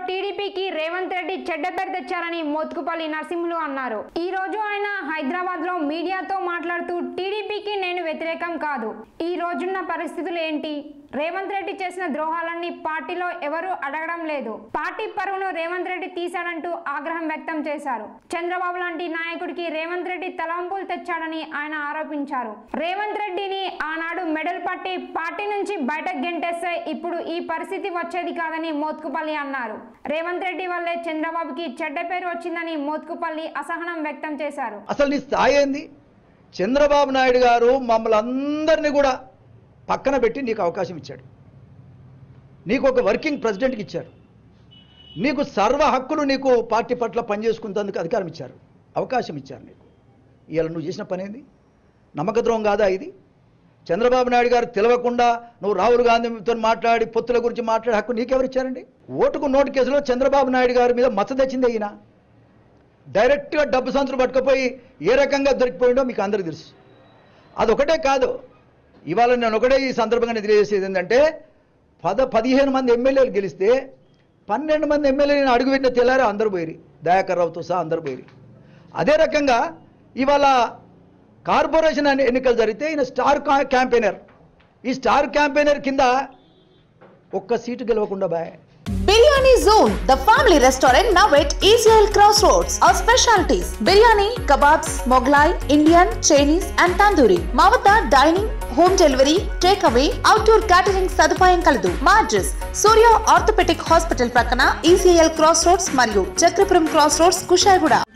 టీడీపీకి రేవంత్ రెడ్డి చెడ్డ పేరు తెచ్చారని మోత్కుపల్లి నరసింహులు అన్నారు ఈ రోజు ఆయన హైదరాబాద్ లో మీడియాతో మాట్లాడుతూ టీడీపీకి నేను వ్యతిరేకం కాదు ఈ రోజున్న పరిస్థితులు ఏంటి రేవంత్ రెడ్డి చేసిన ద్రోహాలన్నీ పార్టీలో ఎవరూ అడగడం లేదు పార్టీ పరువును రేవంత్ రెడ్డి తీశాడంటూ ఆగ్రహం వ్యక్తం చేశారు చంద్రబాబు లాంటి నాయకుడికి రేవంత్ రెడ్డి తలంపులు తెచ్చాడని ఆయన ఆరోపించారు రేవంత్ రెడ్డిని ఆనాడు మెడల్ పట్టి పార్టీ నుంచి బయటకు గెంటేస్తే ఇప్పుడు ఈ పరిస్థితి వచ్చేది కాదని మోత్కుపల్లి అన్నారు రేవంత్ రెడ్డి వల్లే చంద్రబాబుకి చెడ్డ పేరు వచ్చిందని మోత్కుపల్లి అసహనం వ్యక్తం చేశారు అసలు నీ స్థాయి ఏంది చంద్రబాబు నాయుడు గారు మమ్మల్ని అందరినీ కూడా పక్కన పెట్టి నీకు అవకాశం ఇచ్చాడు నీకు ఒక వర్కింగ్ ప్రెసిడెంట్కి ఇచ్చారు నీకు సర్వ హక్కులు నీకు పార్టీ పట్ల పనిచేసుకునేందుకు అధికారం ఇచ్చారు అవకాశం ఇచ్చారు నీకు ఇవాళ నువ్వు చేసిన పని ఏంది నమ్మకద్రోహం కాదా ఇది చంద్రబాబు నాయుడు గారు తెలియకుండా నువ్వు రాహుల్ గాంధీతో మాట్లాడి పొత్తుల గురించి మాట్లాడే హక్కు నీకెవరు ఇచ్చారండి ఓటుకు నోటు కేసులో చంద్రబాబు నాయుడు గారి మీద మచ్చ తెచ్చింది ఈయన డైరెక్ట్గా డబ్బు సంచులు పట్టుకుపోయి ఏ రకంగా దొరికిపోయిందో మీకు అందరికీ తెలుసు అదొకటే కాదు ఇవాళ నేను ఒకటే ఈ సందర్భంగా తెలియజేసేది ఏంటంటే పద పదిహేను మంది ఎమ్మెల్యేలు గెలిస్తే పన్నెండు మంది ఎమ్మెల్యేలను అడుగుపెట్టిన తెల్లారి అందరూ పోయిరి దయాకర్ రావుతో సహా అందరూ పోయిరి అదే రకంగా ఇవాళ కార్పొరేషన్ అనే ఎన్నికలు జరిగితే ఈయన స్టార్ కా- క్యాంపెయినర్ ఈ స్టార్ క్యాంపెయినర్ కింద ఒక్క సీటు గెలవకుండా బాయ్ Biryani Zone, the family restaurant now at ECL Crossroads. Our specialties biryani, kebabs, Moglai, Indian, Chinese, and tandoori. మా వద్ద dining home delivery take away outdoor catering సదుపాయం కలదు మా అడ్రస్ సూర్య ఆర్థోపెటిక్ హాస్పిటల్ ప్రక్కన ఈసీఎల్ క్రాస్ రోడ్స్ మరియు Chakrapuram cross roads Kushaiguda